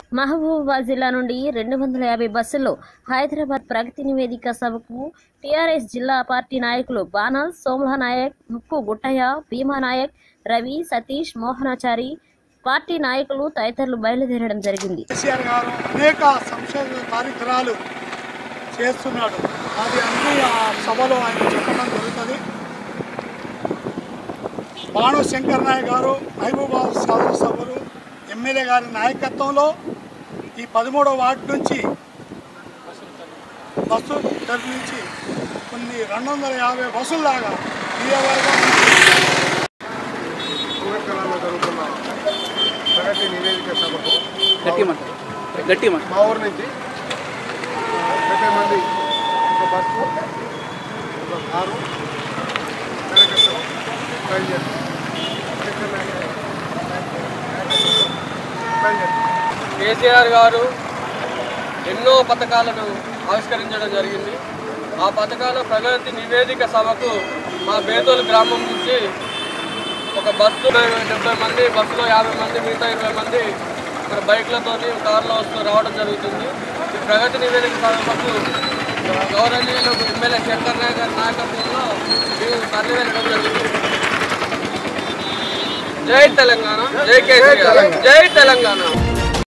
మహబూబాబాద్ జిల్లా నుండి రెండు వందల యాభై బస్సుల్లో హైదరాబాద్ ప్రగతి నివేదిక సభకు టీఆర్ఎస్ జిల్లా పార్టీ నాయకులు బానల్ సోమల నాయక్ ముక్కు గుట్టయ్య భీమా నాయక్ రవి సతీష్ మోహనాచారి పార్టీ నాయకులు తదితరులు బయలుదేరడం జరిగింది కేసీఆర్ గారు అనేక సంక్షేమ కార్యక్రమాలు చేస్తున్నాడు అది అన్ని ఆ సభలో ఆయన చెప్పడం జరుగుతుంది బాణు శంకర్ నాయక్ గారు మహబూబాబాద్ సదరు సభలు ఎమ్మెల్యే గారి నాయకత్వంలో ఈ పదమూడవ వార్డు నుంచి బస్సు తరఫు నుంచి కొన్ని రెండు వందల యాభై బస్సుల్లాగా నియోజకవర్గం పునఃకరణలో జరుగుతున్న ప్రగతి నివేదిక సభకు గట్టి మాట గట్టి మాట మా ఊరు నుంచి డెబ్బై మంది ఒక బస్సు ఒక కారు కార్యకర్తలు బయలుదేరుతారు బయలుదేరుతారు కేసీఆర్ గారు ఎన్నో పథకాలను ఆవిష్కరించడం జరిగింది ఆ పథకాల ప్రగతి నివేదిక సభకు మా బేదోలు గ్రామం నుంచి ఒక బస్సు డెబ్బై మంది బస్సులో యాభై మంది మిగతా ఇరవై మంది ఇక్కడ బైక్లతోని కార్లో వస్తూ రావడం జరుగుతుంది ఈ ప్రగతి నివేదిక సభకు గౌరవనీయులు ఎమ్మెల్యే శంకర్ నాయక్ గారి నాయకత్వంలో మేము తరలి వెళ్ళడం జరుగుతుంది జై తెలంగాణ జై కేసీఆర్ జై తెలంగాణ